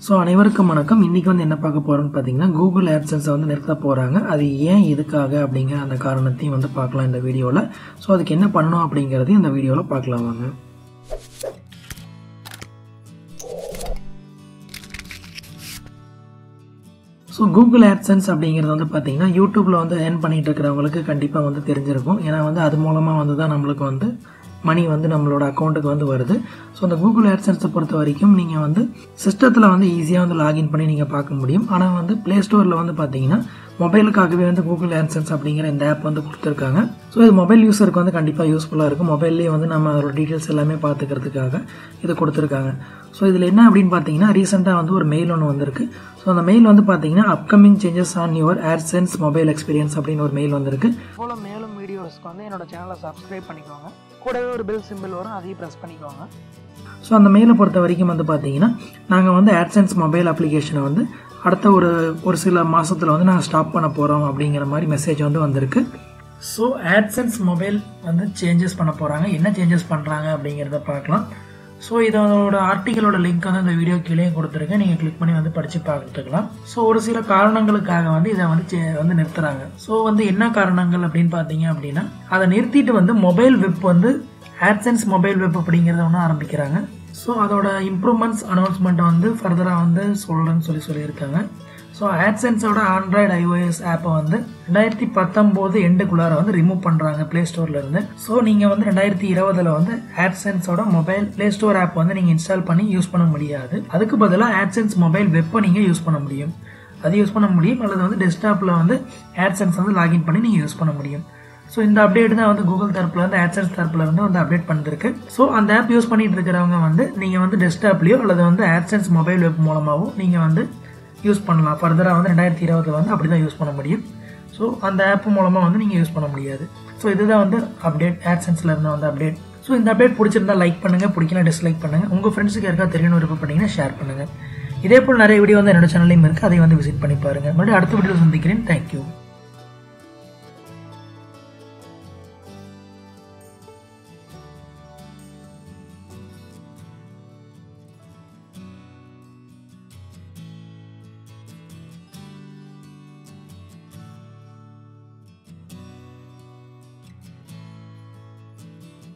so அனைவருக்கும் வணக்கம் இன்றைக்கி வந்து என்ன பார்க்க போகிறோம்னு பார்த்தீங்கன்னா கூகுள் ஆட்சன்ஸை வந்து நிறுத்த போகிறாங்க அது ஏன் எதுக்காக அப்படிங்கிற அந்த காரணத்தையும் வந்து பார்க்கலாம் இந்த வீடியோவில் ஸோ அதுக்கு என்ன பண்ணணும் அப்படிங்கிறதையும் இந்த வீடியோவில் பார்க்கலாம் வாங்க ஸோ கூகுள் ஆட்சன்ஸ் அப்படிங்கிறது வந்து பார்த்தீங்கன்னா யூடியூப்பில் வந்து ஏர்ன் பண்ணிட்டு இருக்கிறவங்களுக்கு கண்டிப்பாக வந்து தெரிஞ்சிருக்கும் ஏன்னா வந்து அது மூலமாக வந்து தான் நம்மளுக்கு வந்து மணி வந்து நம்மளோட அக்கௌண்ட்டுக்கு வந்து வருது ஸோ அந்த கூகுள் ஆட்சன்ஸை பொறுத்த வரைக்கும் நீங்கள் வந்து சிஸ்டத்தில் வந்து ஈஸியாக வந்து லாகின் பண்ணி நீங்கள் பார்க்க முடியும் ஆனால் வந்து ப்ளே ஸ்டோரில் வந்து பார்த்தீங்கன்னா மொபைலுக்காகவே வந்து கூகுள் ஆட்சன்ஸ் அப்படிங்கிற இந்த ஆப் வந்து கொடுத்துருக்காங்க ஸோ இது மொபைல் யூஸருக்கு வந்து கண்டிப்பாக யூஸ்ஃபுல்லாக இருக்கும் மொபைல்லேயே வந்து நம்ம அதோட டீட்டெயில்ஸ் எல்லாமே பார்த்துக்கிறதுக்காக இது கொடுத்துருக்காங்க ஸோ இதில் என்ன அப்படின்னு பார்த்தீங்கன்னா ரீசெண்டாக வந்து ஒரு மெயில் ஒன்று வந்திருக்கு ஸோ அந்த மெயில் வந்து பார்த்தீங்கன்னா upcoming changes on your AdSense mobile experience அப்படின்னு ஒரு மெயில் வந்திருக்கு போல மேலும் வீடியோஸ்க்கு வந்து என்னோட சேனலை சப்ஸ்கிரைப் பண்ணிக்கோங்க கூடவே ஒரு பெல் சிம்பிள் வரும் அதையும் ப்ரெஸ் பண்ணிக்கோங்க ஸோ அந்த மெயிலை பொறுத்த வரைக்கும் வந்து பார்த்தீங்கன்னா நாங்கள் வந்து ஆட்சன்ஸ் மொபைல் அப்ளிகேஷனை வந்து அடுத்த ஒரு ஒரு சில மாதத்தில் வந்து நாங்கள் ஸ்டாப் பண்ண போகிறோம் அப்படிங்கிற மாதிரி மெசேஜ் வந்து வந்திருக்கு ஸோ ஆட்சன்ஸ் மொபைல் வந்து சேஞ்சஸ் பண்ண போகிறாங்க என்ன சேஞ்சஸ் பண்ணுறாங்க அப்படிங்கிறத பார்க்கலாம் ஸோ இதோட ஆர்டிக்கலோட லிங்க் வந்து இந்த வீடியோ கீழே கொடுத்துருக்கேன் நீங்கள் கிளிக் பண்ணி வந்து படித்து பார்த்துக்கலாம் ஸோ ஒரு சில காரணங்களுக்காக வந்து இதை வந்து சே- வந்து நிறுத்துறாங்க ஸோ வந்து என்ன காரணங்கள் அப்படின்னு பார்த்தீங்க அப்படின்னா அதை நிறுத்திட்டு வந்து மொபைல் வெப் வந்து ஆட்சன்ஸ் மொபைல் வெப் அப்படிங்கிறத ஒன்று ஆரம்பிக்கிறாங்க ஸோ அதோட இம்ப்ரூவ்மெண்ட்ஸ் அனௌன்ஸ்மெண்ட் வந்து ஃபர்தராக வந்து சொல்கிறேன்னு சொல்லி சொல்லியிருக்காங்க ஸோ ஆட்சன்ஸோட ஆண்ட்ராய்டு ஐஓஎஸ் ஆப்பை வந்து ரெண்டாயிரத்தி பத்தொம்போது எண்டுக்குள்ளார வந்து ரிமூவ் பண்ணுறாங்க ப்ளே ஸ்டோர்ல இருந்து ஸோ நீங்கள் வந்து ரெண்டாயிரத்தி இருபதில் வந்து ஆட்சன்ஸோட மொபைல் ப்ளே ஸ்டோர் ஆப் வந்து நீங்கள் இன்ஸ்டால் பண்ணி யூஸ் பண்ண முடியாது அதுக்கு பதிலாக ஆட்சன்ஸ் மொபைல் வெப்பை நீங்கள் யூஸ் பண்ண முடியும் அது யூஸ் பண்ண முடியும் அல்லது வந்து டெஸ்க்டாப்பில் வந்து ஆட்சன்ஸ் வந்து லாகின் பண்ணி நீங்கள் யூஸ் பண்ண முடியும் ஸோ இந்த அப்டேட் தான் வந்து கூகுள் தரப்புல இருந்து ஆட்சன்ஸ் தரப்புல இருந்து வந்து அப்டேட் பண்ணிருக்கு ஸோ அந்த ஆப் யூஸ் பண்ணிட்டு இருக்கிறவங்க வந்து நீங்கள் வந்து டெஸ்க்டாப்லேயோ அல்லது வந்து ஆட்சன்ஸ் மொபைல் வெப் மூலமாகவோ நீங்கள் வந்து யூஸ் பண்ணலாம் ஃபர்தராக வந்து ரெண்டாயிரத்தி இருபதுல வந்து அப்படி தான் யூஸ் பண்ண முடியும் ஸோ அந்த ஆப் மூலமாக வந்து நீங்கள் யூஸ் பண்ண முடியாது ஸோ இதுதான் வந்து அப்டேட் ஆட்சன்ஸில் இருந்த வந்து அப்டேட் ஸோ இந்த அப்டேட் பிடிச்சிருந்தா லைக் பண்ணுங்கள் பிடிக்கல டிஸ்லைக் பண்ணுங்கள் உங்கள் ஃப்ரெண்ட்ஸுக்கு யாருக்கா தெரியணும் விருப்பப்பட்டீங்கன்னா ஷேர் பண்ணுங்கள் இதே போல் நிறைய வீடியோ வந்து என்னோட சேனல்லையும் இருக்குது அதை வந்து விசிட் பண்ணி பாருங்கள் மறுபடியும் அடுத்த வீடியோ சந்திக்கிறேன் தேங்க்யூ